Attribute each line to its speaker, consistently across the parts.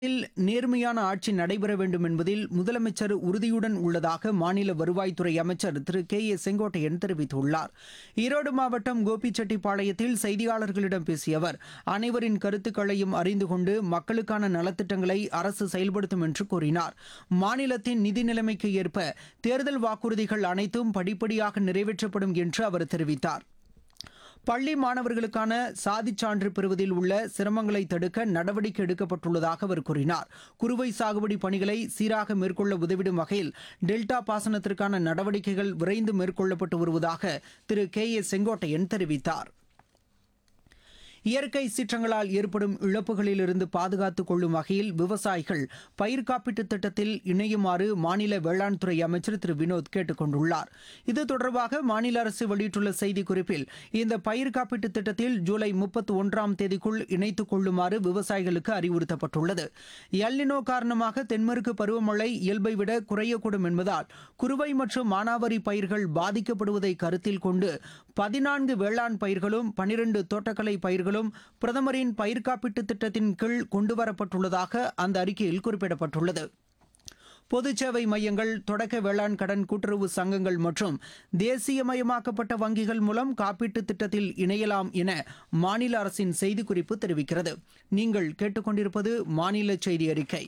Speaker 1: இல் நேர்மையான ஆட்சி நடைபெற வேண்டும் என்பதில் முதலமைச்சர் உறுதியுடன் உள்ளதாக மாநில வருவாய்த்துறை அமைச்சர் திரு கே ஏ செங்கோட்டையன் தெரிவித்துள்ளார் ஈரோடு மாவட்டம் கோபிச்செட்டிப்பாளையத்தில் செய்தியாளர்களிடம் பேசிய அவர் அனைவரின் கருத்துக்களையும் அறிந்து கொண்டு மக்களுக்கான நலத்திட்டங்களை அரசு செயல்படுத்தும் என்று கூறினார் மாநிலத்தின் நிதி நிலைமைக்கு ஏற்ப தேர்தல் வாக்குறுதிகள் அனைத்தும் படிப்படியாக நிறைவேற்றப்படும் என்று அவர் தெரிவித்தார் பள்ளி மாணவர்களுக்கான சாதிச் சான்று பெறுவதில் உள்ள சிரமங்களை தடுக்க நடவடிக்கை எடுக்கப்பட்டுள்ளதாக அவர் கூறினார் குறுவை சாகுபடி பணிகளை சீராக மேற்கொள்ள உதவிடும் வகையில் டெல்டா பாசனத்திற்கான நடவடிக்கைகள் விரைந்து மேற்கொள்ளப்பட்டு வருவதாக திரு கே ஏ செங்கோட்டையன் தெரிவித்தார் இயற்கை சீற்றங்களால் ஏற்படும் இழப்புகளிலிருந்து பாதுகாத்துக் கொள்ளும் வகையில் விவசாயிகள் பயிர் காப்பீட்டுத் திட்டத்தில் இணையுமாறு மாநில வேளாண் துறை அமைச்சர் திரு வினோத் கேட்டுக் கொண்டுள்ளார் இது தொடர்பாக மாநில அரசு வெளியிட்டுள்ள செய்திக்குறிப்பில் இந்த பயிர் காப்பீட்டுத் திட்டத்தில் ஜூலை முப்பத்தி ஒன்றாம் தேதிக்குள் இணைத்துக் கொள்ளுமாறு விவசாயிகளுக்கு அறிவுறுத்தப்பட்டுள்ளது எல்னினோ காரணமாக தென்மேற்கு பருவமழை இயல்பை விட குறையக்கூடும் என்பதால் குறுவை மற்றும் மானாவாரி பயிர்கள் பாதிக்கப்படுவதை கருத்தில் கொண்டு பதினான்கு வேளாண் பயிர்களும் பனிரெண்டு தோட்டக்கலை பயிர்களும் பிரதமரின் பயிர் காப்பீட்டுத் திட்டத்தின் கீழ் கொண்டுவரப்பட்டுள்ளதாக அந்த அறிக்கையில் குறிப்பிடப்பட்டுள்ளது பொதுச் சேவை மையங்கள் தொடக்க வேளாண் கடன் கூட்டுறவு சங்கங்கள் மற்றும் தேசியமயமாக்கப்பட்ட வங்கிகள் மூலம் காப்பீட்டுத் திட்டத்தில் இணையலாம் என மாநில அரசின் செய்திக்குறிப்பு தெரிவிக்கிறது நீங்கள் கேட்டுக்கொண்டிருப்பது மாநில செய்தி அறிக்கை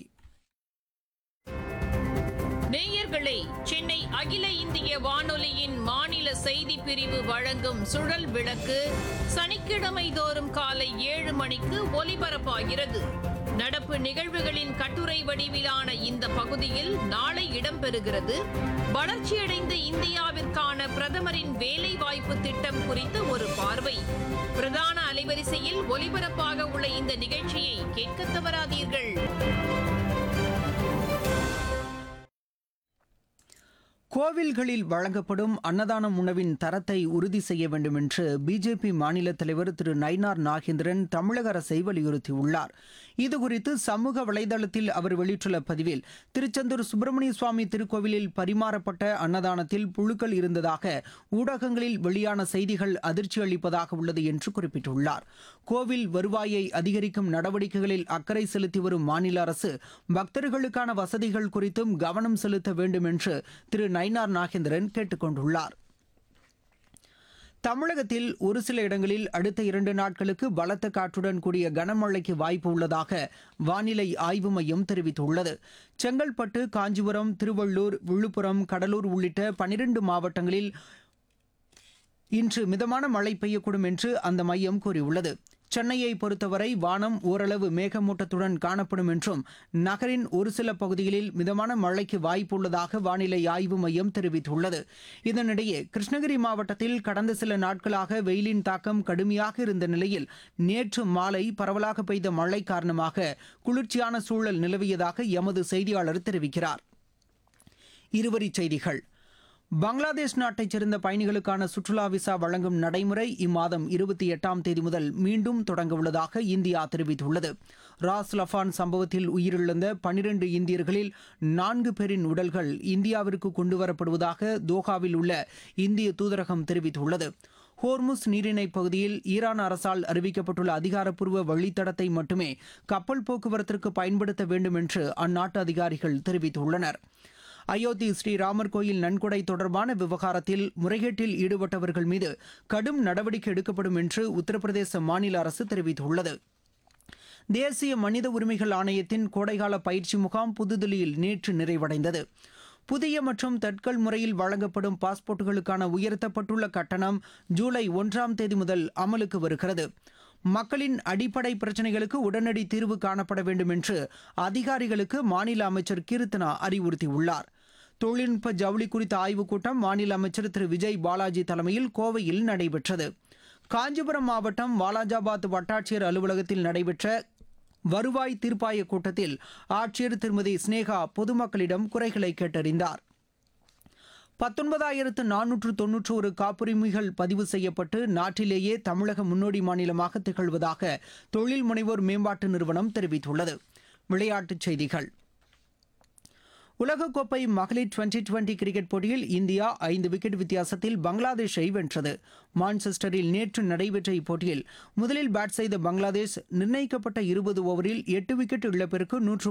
Speaker 2: நேயர்களே சென்னை அகில இந்திய வானொலியின் மாநில செய்தி பிரிவு வழங்கும் சுழல் விளக்கு சனிக்கிழமை தோறும் காலை ஏழு மணிக்கு ஒலிபரப்பாகிறது நடப்பு நிகழ்வுகளின் கட்டுரை வடிவிலான இந்த பகுதியில் நாளை இடம்பெறுகிறது வளர்ச்சியடைந்த இந்தியாவிற்கான பிரதமரின் வேலைவாய்ப்பு திட்டம் குறித்த ஒரு பார்வை பிரதான அலைவரிசையில் ஒலிபரப்பாக உள்ள இந்த நிகழ்ச்சியை கேட்க தவறாதீர்கள்
Speaker 1: கோவில்களில் வழங்கப்படும் அன்னதானம் உணவின் தரத்தை உறுதி செய்ய வேண்டும் என்று பிஜேபி மாநில தலைவர் திரு நயினார் நாகேந்திரன் தமிழக அரசை வலியுறுத்தியுள்ளார் இதுகுறித்து சமூக வலைதளத்தில் அவர் வெளியிட்டுள்ள பதிவில் திருச்செந்தூர் சுப்பிரமணிய சுவாமி திருக்கோவிலில் பரிமாறப்பட்ட அன்னதானத்தில் புழுக்கள் இருந்ததாக ஊடகங்களில் வெளியான செய்திகள் அதிர்ச்சி அளிப்பதாக உள்ளது என்று குறிப்பிட்டுள்ளார் கோவில் வருவாயை அதிகரிக்கும் நடவடிக்கைகளில் அக்கறை செலுத்தி வரும் மாநில அரசு பக்தர்களுக்கான வசதிகள் குறித்தும் கவனம் செலுத்த வேண்டும் என்று திரு நயினார் நாகேந்திரன் கேட்டுக் கொண்டுள்ளார் தமிழகத்தில் ஒரு சில இடங்களில் அடுத்த இரண்டு நாட்களுக்கு பலத்த காற்றுடன் கூடிய கனமழைக்கு வாய்ப்பு உள்ளதாக வானிலை ஆய்வு மையம் தெரிவித்துள்ளது செங்கல்பட்டு காஞ்சிபுரம் திருவள்ளூர் விழுப்புரம் கடலூர் உள்ளிட்ட பனிரெண்டு மாவட்டங்களில் இன்று மிதமான மழை பெய்யக்கூடும் என்று அந்த மையம் கூறியுள்ளது சென்னையை பொறுத்தவரை வானம் ஓரளவு மேகமூட்டத்துடன் காணப்படும் என்றும் நகரின் ஒரு சில பகுதிகளில் மிதமான மழைக்கு வாய்ப்புள்ளதாக வானிலை ஆய்வு மையம் தெரிவித்துள்ளது இதனிடையே கிருஷ்ணகிரி மாவட்டத்தில் கடந்த சில நாட்களாக வெயிலின் தாக்கம் கடுமையாக இருந்த நிலையில் நேற்று மாலை பரவலாக பெய்த மழை காரணமாக குளிர்ச்சியான சூழல் நிலவியதாக எமது செய்தியாளர் தெரிவிக்கிறார் இருவரிச் செய்திகள் பங்களாதேஷ் நாட்டைச் சேர்ந்த பயணிகளுக்கான சுற்றுலா விசா வழங்கும் நடைமுறை இம்மாதம் இருபத்தி எட்டாம் தேதி முதல் மீண்டும் தொடங்கவுள்ளதாக இந்தியா தெரிவித்துள்ளது ராஸ் லஃபான் சம்பவத்தில் உயிரிழந்த பனிரெண்டு இந்தியர்களில் நான்கு பேரின் உடல்கள் இந்தியாவிற்கு கொண்டுவரப்படுவதாக தோஹாவில் உள்ள இந்திய தூதரகம் தெரிவித்துள்ளது ஹோர்முஸ் நீரிணை பகுதியில் ஈரான் அரசால் அறிவிக்கப்பட்டுள்ள அதிகாரப்பூர்வ வழித்தடத்தை மட்டுமே கப்பல் போக்குவரத்திற்கு பயன்படுத்த வேண்டும் என்று அந்நாட்டு அதிகாரிகள் தெரிவித்துள்ளனர் அயோத்தி ஸ்ரீராமர் கோயில் நன்கொடை தொடர்பான விவகாரத்தில் முறைகேட்டில் ஈடுபட்டவர்கள் மீது கடும் நடவடிக்கை எடுக்கப்படும் என்று உத்தரப்பிரதேச மாநில அரசு தெரிவித்துள்ளது தேசிய மனித உரிமைகள் ஆணையத்தின் கோடைகால பயிற்சி முகாம் புதுதில்லியில் நேற்று நிறைவடைந்தது புதிய மற்றும் தட்கல் முறையில் வழங்கப்படும் பாஸ்போர்ட்டுகளுக்கான உயர்த்தப்பட்டுள்ள கட்டணம் ஜூலை ஒன்றாம் தேதி முதல் அமலுக்கு வருகிறது மக்களின் அடிப்படை பிரச்சினைகளுக்கு உடனடி தீர்வு காணப்பட வேண்டும் என்று அதிகாரிகளுக்கு மாநில அமைச்சர் கீர்த்தனா அறிவுறுத்தியுள்ளார் தொழில்நுட்ப ஜவுளி குறித்த ஆய்வுக் கூட்டம் மாநில அமைச்சர் திரு விஜய் பாலாஜி தலைமையில் கோவையில் நடைபெற்றது காஞ்சிபுரம் மாவட்டம் வாலாஜாபாத் வட்டாட்சியர் அலுவலகத்தில் நடைபெற்ற வருவாய் தீர்ப்பாய கூட்டத்தில் ஆட்சியர் திருமதி ஸ்னேகா பொதுமக்களிடம் குறைகளை கேட்டறிந்தார் பத்தொன்பதாயிரத்து நானூற்று தொன்னூற்று ஒரு காப்புரிமைகள் பதிவு செய்யப்பட்டு நாட்டிலேயே தமிழக முன்னோடி மாநிலமாக திகழ்வதாக தொழில் முனைவோர் மேம்பாட்டு நிறுவனம் தெரிவித்துள்ளது விளையாட்டுச் செய்திகள் உலகக்கோப்பை மகளிர் டுவெண்டி டுவெண்டி கிரிக்கெட் போட்டியில் இந்தியா ஐந்து விக்கெட் வித்தியாசத்தில் பங்களாதேஷை வென்றது மான்செஸ்டரில் நேற்று நடைபெற்ற இப்போட்டியில் முதலில் பேட் செய்த பங்களாதேஷ் நிர்ணயிக்கப்பட்ட இருபது ஓவரில் எட்டு விக்கெட் இழப்பிற்கு நூற்று